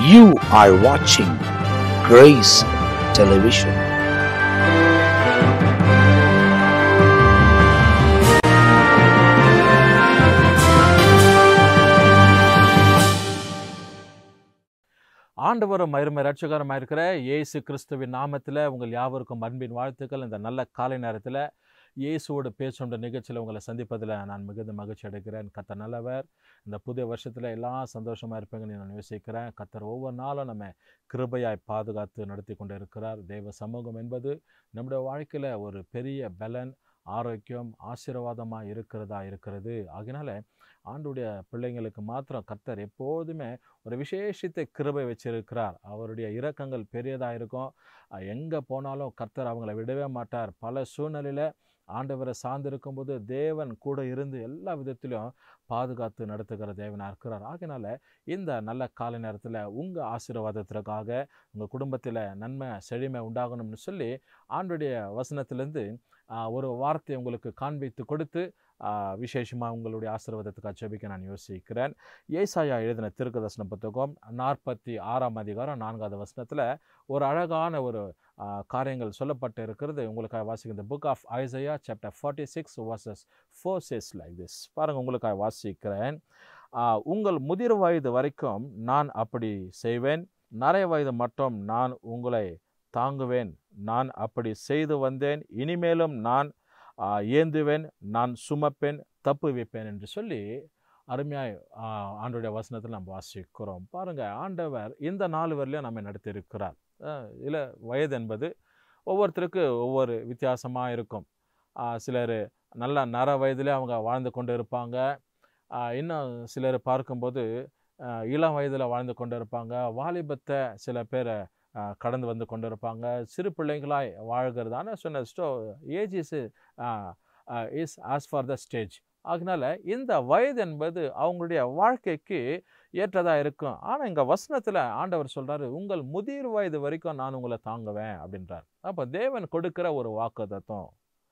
You are watching Grace Television. ஆண்டவரும் மருமை ரட்சகரமாக இருக்கிற இயேசு கிறிஸ்துவின் நாமத்தில் உங்கள் யாவருக்கும் அன்பின் வாழ்த்துக்கள் இந்த நல்ல காலை நேரத்தில் இயேசுவோடு பேசுகின்ற நிகழ்ச்சியில் உங்களை சந்திப்பதில் நான் மிகுந்த மகிழ்ச்சி அடைக்கிறேன் கத்தர் நல்லவர் இந்த புதிய வருஷத்தில் எல்லாம் சந்தோஷமாக இருப்பீங்கன்னு நான் யோசிக்கிறேன் கத்தர் ஒவ்வொரு நாளும் நம்ம கிருபையாய் பாதுகாத்து நடத்தி கொண்டு இருக்கிறார் தெய்வ சமூகம் என்பது நம்முடைய வாழ்க்கையில் ஒரு பெரிய பலன் ஆரோக்கியம் ஆசீர்வாதமாக இருக்கிறதா இருக்கிறது ஆகினால ஆண்டுடைய பிள்ளைங்களுக்கு மாத்திரம் கர்த்தர் எப்போதுமே ஒரு விசேஷித்த கிருபை வச்சிருக்கிறார் அவருடைய இரக்கங்கள் பெரியதாக இருக்கும் எங்கே போனாலும் கர்த்தர் அவங்கள விடவே மாட்டார் பல சூழ்நிலையில் ஆண்டவரை சார்ந்திருக்கும் போது தேவன் கூட இருந்து எல்லா விதத்திலும் பாதுகாத்து நடத்துகிற தேவனாக இருக்கிறார் ஆகினால இந்த நல்ல காலை நேரத்தில் உங்கள் ஆசீர்வாதத்திற்காக உங்கள் குடும்பத்தில் நன்மை செழுமை உண்டாகணும்னு சொல்லி ஆண்டுடைய வசனத்திலேருந்து ஒரு வார்த்தையை உங்களுக்கு காண்பித்து கொடுத்து விசேஷமாக உங்களுடைய ஆசீர்வாதத்துக்காக ஜெபிக்க நான் யோசிக்கிறேன் ஏசாயா எழுதின திருக்கதர்சன புத்தகம் நாற்பத்தி ஆறாம் அதிகாரம் நான்காவது வசனத்தில் ஒரு அழகான ஒரு காரியங்கள் சொல்லப்பட்டு இருக்கிறது உங்களுக்காக வாசிக்கிற book of Isaiah chapter forty six verses four says like this பாருங்கள் உங்களுக்காக வாசிக்கிறேன் உங்கள் முதிர் வயது வரைக்கும் நான் அப்படி செய்வேன் நிறைய வயது மட்டும் நான் உங்களை தாங்குவேன் நான் அப்படி செய்து வந்தேன் இனிமேலும் நான் ஏந்துவேன் நான் சுமப்பேன் தப்பு வைப்பேன் என்று சொல்லி அருமையாய் ஆண்டோடைய வசனத்தில் நம்ம வாசிக்கிறோம் பாருங்கள் ஆண்டவர் இந்த நாலு வரலையும் நம்ம நடத்தியிருக்கிறார் இல்லை வயது என்பது ஒவ்வொருத்தருக்கு ஒவ்வொரு வித்தியாசமாக இருக்கும் சிலர் நல்ல நர வயதிலே அவங்க வாழ்ந்து கொண்டு இருப்பாங்க இன்னும் சிலர் பார்க்கும்போது இளம் வயதில் வாழ்ந்து கொண்டு இருப்பாங்க வாலிபத்தை சில பேரை கடந்து வந்து கொண்டு இருப்பாங்க சிறு பிள்ளைங்களாய் வாழ்கிறதான சொன்ன ஸ்டோ age is is as for the stage அதனால இந்த வயது என்பது அவங்களுடைய வாழ்க்கைக்கு ஏற்றதாக இருக்கும் ஆனால் இங்கே வசனத்தில் ஆண்டவர் சொல்கிறாரு உங்கள் முதிர் வயது வரைக்கும் நான் உங்களை தாங்குவேன் அப்படின்றார் அப்போ தேவன் கொடுக்குற ஒரு வாக்கு தத்துவம்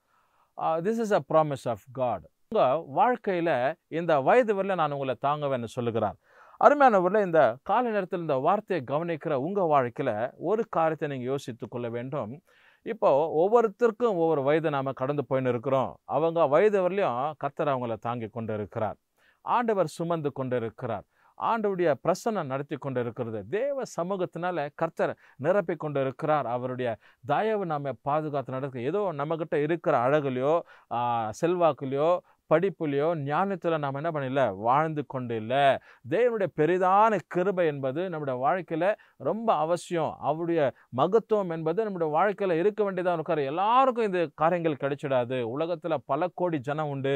this is a promise of God உங்கள் வாழ்க்கையில் இந்த வயது வரையில் நான் உங்களை தாங்குவேன்னு சொல்லுகிறார் அருமையானவரில் இந்த காலை நேரத்தில் இந்த வார்த்தையை கவனிக்கிற உங்கள் வாழ்க்கையில் ஒரு காரியத்தை நீங்கள் யோசித்து கொள்ள வேண்டும் இப்போ ஒவ்வொருத்தருக்கும் ஒவ்வொரு வயது நாம் கடந்து போயின்னு இருக்கிறோம் அவங்க வயது வரலையும் கர்த்தர் அவங்கள தாங்கி கொண்டு இருக்கிறார் ஆண்டவர் சுமந்து கொண்டு இருக்கிறார் ஆண்டவுடைய பிரசன்னம் நடத்தி கொண்டு இருக்கிறது தேவ சமூகத்தினால கர்த்தர் நிரப்பி கொண்டு இருக்கிறார் அவருடைய தயவு நாம பாதுகாத்து நடக்க ஏதோ நம்மக்கிட்ட இருக்கிற அழகுலையோ செல்வாக்குலையோ படிப்புலையோ ஞானத்தில் நாம் என்ன பண்ணல வாழ்ந்து கொண்டு இல்லை தேவனுடைய பெரிதான கிருபை என்பது நம்முடைய வாழ்க்கையில் ரொம்ப அவசியம் அவருடைய மகத்துவம் என்பது நம்முடைய வாழ்க்கையில் இருக்க வேண்டியதாக இருக்கார் எல்லாருக்கும் இந்த காரியங்கள் கிடைச்சிடாது உலகத்தில் பல கோடி ஜனம் உண்டு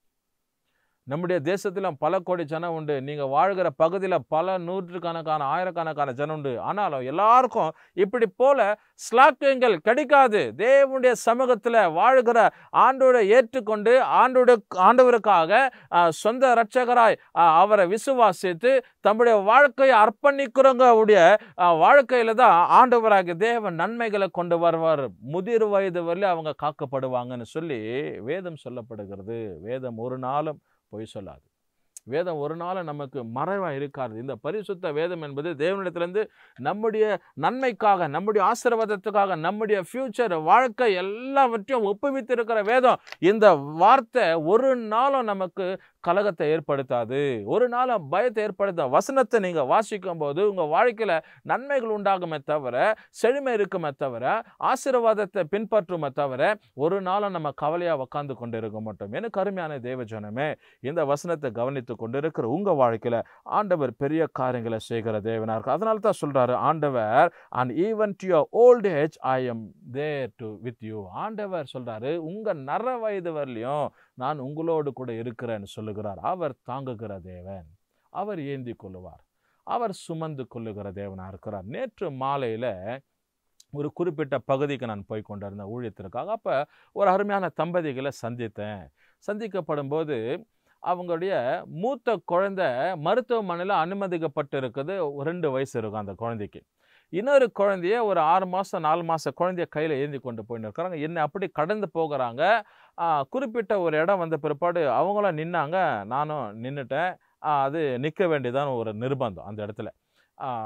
நம்முடைய தேசத்தில் பல கோடி ஜனம் உண்டு நீங்கள் வாழ்கிற பகுதியில் பல நூற்றுக்கணக்கான ஆயிரக்கணக்கான ஜனம் உண்டு ஆனாலும் எல்லாருக்கும் இப்படி போல ஸ்லாக்கியங்கள் கிடைக்காது தேவனுடைய சமூகத்தில் வாழ்கிற ஆண்டோட ஏற்றுக்கொண்டு ஆண்டோட ஆண்டவருக்காக சொந்த இரட்சகராய் அவரை விசுவாசித்து தம்முடைய வாழ்க்கையை அர்ப்பணிக்கிறவங்களுடைய வாழ்க்கையில் தான் ஆண்டவராக தேவன் நன்மைகளை கொண்டு வருவார் முதிர் வயது வரல அவங்க காக்கப்படுவாங்கன்னு சொல்லி வேதம் சொல்லப்படுகிறது வேதம் ஒரு நாளும் பொய் சொல்லாது வேதம் ஒரு நாள் நமக்கு மறைவாக இருக்காது இந்த பரிசுத்த வேதம் என்பது தேவனிடத்திலிருந்து நம்முடைய நன்மைக்காக நம்முடைய ஆசீர்வாதத்துக்காக நம்முடைய ஃப்யூச்சர் வாழ்க்கை எல்லாவற்றையும் ஒப்புவித்திருக்கிற வேதம் இந்த வார்த்தை ஒரு நாளும் நமக்கு கலகத்தை ஏற்படுத்தாது ஒரு நாளும் பயத்தை ஏற்படுத்த வசனத்தை நீங்கள் வாசிக்கும் போது உங்கள் வாழ்க்கையில் நன்மைகள் உண்டாகுமே தவிர செழுமை இருக்குமே தவிர ஆசீர்வாதத்தை பின்பற்றுமே தவிர ஒரு நாளும் நம்ம கவலையாக உட்காந்து கொண்டு இருக்க மாட்டோம் எனக்கு அருமையான தேவஜனமே இந்த வசனத்தை கவனித்து கொண்டு இருக்கிற உங்கள் வாழ்க்கையில் ஆண்டவர் பெரிய காரியங்களை செய்கிற தேவனாக இருக்கு அதனால தான் சொல்கிறாரு ஆண்டவர் and even to your old age I am there to with you ஆண்டவர் சொல்கிறாரு உங்கள் நர வயது வரலையும் நான் உங்களோடு கூட இருக்கிறேன்னு சொல்லுகிறார் அவர் தாங்குகிற தேவன் அவர் ஏந்தி கொள்ளுவார் அவர் சுமந்து கொள்ளுகிற தேவனாக இருக்கிறார் நேற்று மாலையில் ஒரு குறிப்பிட்ட பகுதிக்கு நான் போய் கொண்டிருந்த ஊழியத்திற்காக அப்போ ஒரு அருமையான தம்பதிகளை சந்தித்தேன் சந்திக்கப்படும் போது அவங்களுடைய மூத்த குழந்தை மருத்துவமனையில் அனுமதிக்கப்பட்டு இருக்குது ரெண்டு வயசு இருக்கும் அந்த குழந்தைக்கு இன்னொரு குழந்தைய ஒரு ஆறு மாதம் நாலு மாத குழந்தைய கையில் ஏந்தி கொண்டு போயின்னு இருக்கிறாங்க என்ன அப்படி கடந்து போகிறாங்க குறிப்பிட்ட ஒரு இடம் வந்த பிற்பாடு அவங்களும் நின்னாங்க நானும் நின்றுட்டேன் அது நிற்க வேண்டியதான ஒரு நிர்பந்தம் அந்த இடத்துல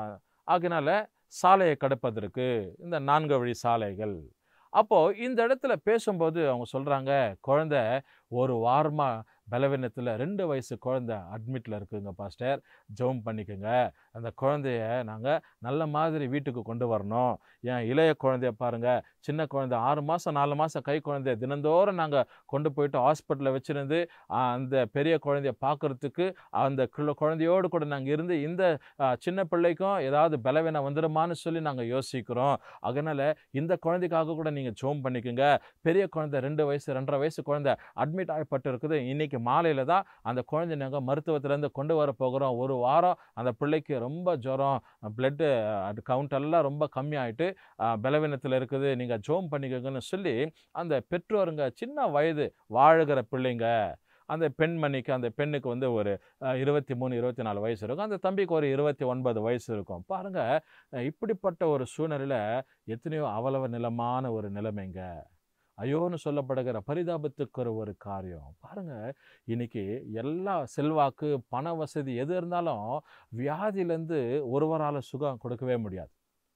ஆகினால சாலையை கடப்பதற்கு இந்த நான்கு வழி சாலைகள் அப்போ இந்த இடத்துல பேசும்போது அவங்க சொல்றாங்க குழந்தை ஒரு வாரமா பலவீனத்தில் ரெண்டு வயசு குழந்தை அட்மிட்டில் இருக்குங்க பாஸ்டர் ஜெபம் பண்ணிக்கோங்க அந்த குழந்தைய நாங்கள் நல்ல மாதிரி வீட்டுக்கு கொண்டு வரணும் என் இளைய குழந்தைய பாருங்க சின்ன குழந்தை ஆறு மாதம் நாலு மாதம் கை குழந்தைய தினந்தோறும் நாங்கள் கொண்டு போயிட்டு ஹாஸ்பிட்டலில் வச்சுருந்து அந்த பெரிய குழந்தைய பார்க்கறதுக்கு அந்த குழ- குழந்தையோடு கூட நாங்கள் இருந்து இந்த ஆ, சின்ன பிள்ளைக்கும் ஏதாவது பலவீனம் வந்துடுமான்னு சொல்லி நாங்கள் யோசிக்கிறோம் அதனால் இந்த குழந்தைக்காக கூட நீங்கள் ஜோம் பண்ணிக்கோங்க பெரிய குழந்தை ரெண்டு வயசு ரெண்டரை வயசு குழந்தை அட்மிட் ஆகப்பட்டு இருக்குது இன்னைக்கு மாலையில் தான் அந்த குழந்தை நாங்கள் மருத்துவத்திலேருந்து கொண்டு வர போகிறோம் ஒரு வாரம் அந்த பிள்ளைக்கு ரொம்ப ஜுரம் பிளட்டு கவுண்ட் எல்லாம் ரொம்ப கம்மியாயிட்டு பலவீனத்தில் இருக்குது நீங்கள் ஜோம் பண்ணிக்கோங்கன்னு சொல்லி அந்த பெற்றோருங்க சின்ன வயது வாழுகிற பிள்ளைங்க அந்த பெண்மணிக்கு அந்த பெண்ணுக்கு வந்து ஒரு அஹ், இருபத்தி மூணு இருபத்தி நாலு வயசு இருக்கும் அந்த தம்பிக்கு ஒரு இருபத்தி ஒன்பது வயசு இருக்கும் பாருங்க அஹ், இப்படிப்பட்ட ஒரு சூழ்நிலையில் எத்தனையோ அவலவ நிலமான ஒரு நிலைமைங்க ஐயோன்னு சொல்லப்படுகிற பரிதாபத்துக்கு ஒரு காரியம் பாருங்க இன்னைக்கு எல்லா செல்வாக்கு பண வசதி எது இருந்தாலும் வியாதியிலேருந்து ஒருவரால் சுகம் கொடுக்கவே முடியாது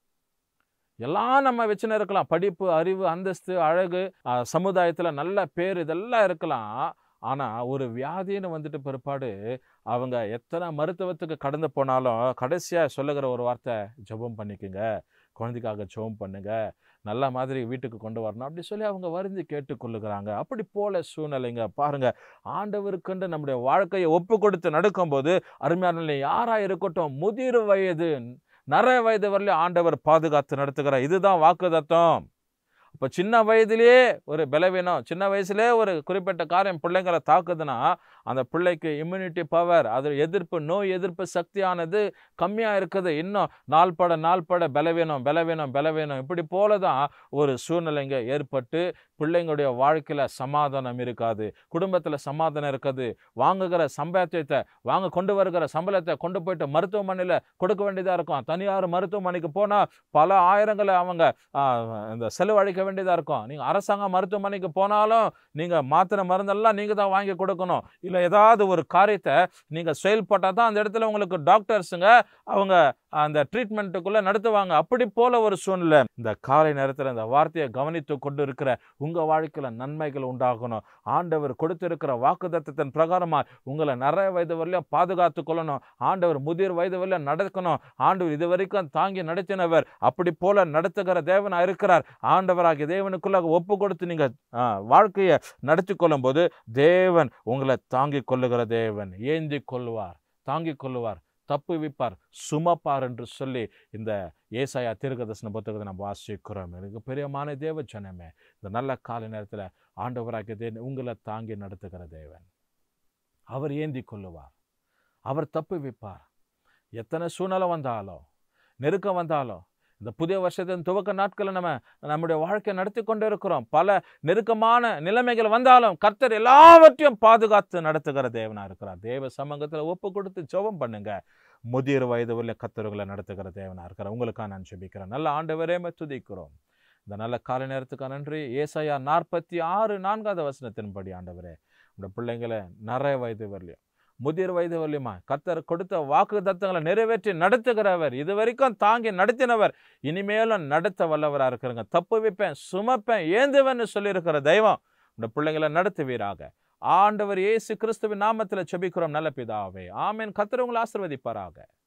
எல்லாம் நம்ம வச்சுன்னு இருக்கலாம் படிப்பு அறிவு அந்தஸ்து அழகு சமுதாயத்தில் நல்ல பேர் இதெல்லாம் இருக்கலாம் ஆனால் ஒரு வியாதின்னு வந்துட்டு பிற்பாடு அவங்க எத்தனை மருத்துவத்துக்கு கடந்து போனாலும் கடைசியாக சொல்லுகிற ஒரு வார்த்தை ஜெபம் பண்ணிக்கோங்க குழந்தைக்காக ஜெபம் பண்ணுங்க நல்ல மாதிரி வீட்டுக்கு கொண்டு வரணும் அப்படி சொல்லி அவங்க வருந்தி கேட்டுக்கொள்ளுகிறாங்க அப்படி போல சூழ்நிலைங்க பாருங்க ஆண்டவருக்குண்டு நம்முடைய வாழ்க்கையை ஒப்பு கொடுத்து நடக்கும்போது அருமையான நிலை யாரா இருக்கட்டும் முதிர் வயது நிறைய வயது வரலையும் ஆண்டவர் பாதுகாத்து நடத்துகிறார் இதுதான் வாக்குதத்தம் அப்போ சின்ன வயதிலேயே ஒரு பலவீனம் சின்ன வயசுலேயே ஒரு குறிப்பிட்ட காரியம் பிள்ளைங்களை தாக்குதுன்னா அந்த பிள்ளைக்கு இம்யூனிட்டி பவர் அது எதிர்ப்பு நோய் எதிர்ப்பு சக்தியானது கம்மியாக இருக்குது இன்னும் நாள்பட நாள்பட பலவீனம் பலவீனம் பலவீனம் இப்படி போல தான் ஒரு சூழ்நிலைங்க ஏற்பட்டு பிள்ளைங்களுடைய வாழ்க்கையில் சமாதானம் இருக்காது குடும்பத்தில் சமாதானம் இருக்காது வாங்குகிற சம்பாத்தியத்தை வாங்க கொண்டு வருகிற சம்பளத்தை கொண்டு போயிட்டு மருத்துவமனையில் கொடுக்க வேண்டியதாக இருக்கும் தனியார் மருத்துவமனைக்கு போனால் பல ஆயிரங்களை அவங்க ஆ, இந்த செலவழிக்க வேண்டியதாக இருக்கும் நீங்கள் அரசாங்க மருத்துவமனைக்கு போனாலும் நீங்கள் மாத்திரை மருந்தெல்லாம் நீங்கள் தான் வாங்கி கொடுக்கணும் இல்லை ஏதாவது ஒரு காரியத்தை நீங்கள் செயல்பட்டால் தான் அந்த இடத்துல உங்களுக்கு டாக்டர்ஸுங்க அவங்க அந்த ட்ரீட்மெண்ட்டுக்குள்ளே நடத்துவாங்க அப்படி போல ஒரு சூழ்நிலை இந்த காலை நேரத்தில் இந்த வார்த்தையை கவனித்து கொண்டு இருக்கிற உங்கள் வாழ்க்கையில் நன்மைகள் உண்டாகணும் ஆண்டவர் கொடுத்திருக்கிற வாக்குத்தத்தத்தின் பிரகாரமாக உங்களை நிறைய வயது வரலையும் பாதுகாத்து கொள்ளணும் ஆண்டவர் முதிர் வயது வரலையும் நடக்கணும் ஆண்டவர் இது வரைக்கும் தாங்கி நடத்தினவர் அப்படி போல நடத்துகிற தேவனா இருக்கிறார் ஆண்டவராகிய தேவனுக்குள்ளாக ஒப்பு கொடுத்து நீங்கள் வாழ்க்கையை நடத்தி கொள்ளும்போது தேவன் உங்களை தாங்கிக் கொள்ளுகிற தேவன் ஏந்தி கொள்வார் தாங்கிக் கொள்வார் தப்புவிப்பார் சுமப்பார் என்று சொல்லி இந்த ஏசாயா தீர்க்கதர்சன புத்தகத்தை நம்ம வாசிக்கிறோம் எனக்கு பிரியமான தேவ ஜனமே இந்த நல்ல காலை நேரத்தில் ஆண்டவராகிய தேவன் உங்களை தாங்கி நடத்துகிற தேவன் அவர் ஏந்தி கொள்ளுவார் அவர் தப்புவிப்பார் எத்தனை சூழ்நிலை வந்தாலும் நெருக்கம் வந்தாலும் இந்த புதிய வருஷத்தின் துவக்க நாட்களில் நம்ம நம்முடைய வாழ்க்கையை நடத்தி கொண்டு இருக்கிறோம் பல நெருக்கமான நிலைமைகள் வந்தாலும் கர்த்தர் எல்லாவற்றையும் பாதுகாத்து நடத்துகிற தேவனா இருக்கிறார் தேவ சமூகத்தில் ஒப்பு கொடுத்து ஜெபம் பண்ணுங்க முதிர் வயது உள்ள கத்தர்களை நடத்துகிற தேவனா இருக்கிறார் உங்களுக்காக நான் ஜெபிக்கிறேன் நல்ல ஆண்டவரே உம்மை துதிக்கிறோம் இந்த நல்ல காலை நேரத்துக்கு நன்றி ஏசாயா நாற்பத்தி ஆறு நான்காவது வசனத்தின்படி ஆண்டவரே இந்த பிள்ளைங்களை நிறைய வயது வரலையும் முதிர் வயது வரலையுமா கர்த்தர் கொடுத்த வாக்கு தத்தங்களை நிறைவேற்றி நடத்துகிறவர் இது வரைக்கும் தாங்கி நடத்தினவர் இனிமேலும் நடத்த வல்லவராக இருக்கிறங்க தப்பு வைப்பேன் சுமப்பேன் ஏந்துவேன்னு சொல்லியிருக்கிற தெய்வம் இந்த பிள்ளைங்களை நடத்துவீராக ஆண்டவர் இயேசு கிறிஸ்துவின் நாமத்தில் செபிக்கிறோம் நல்ல பிதாவே ஆமேன் கர்த்தர் உங்களை ஆசீர்வதிப்பாராக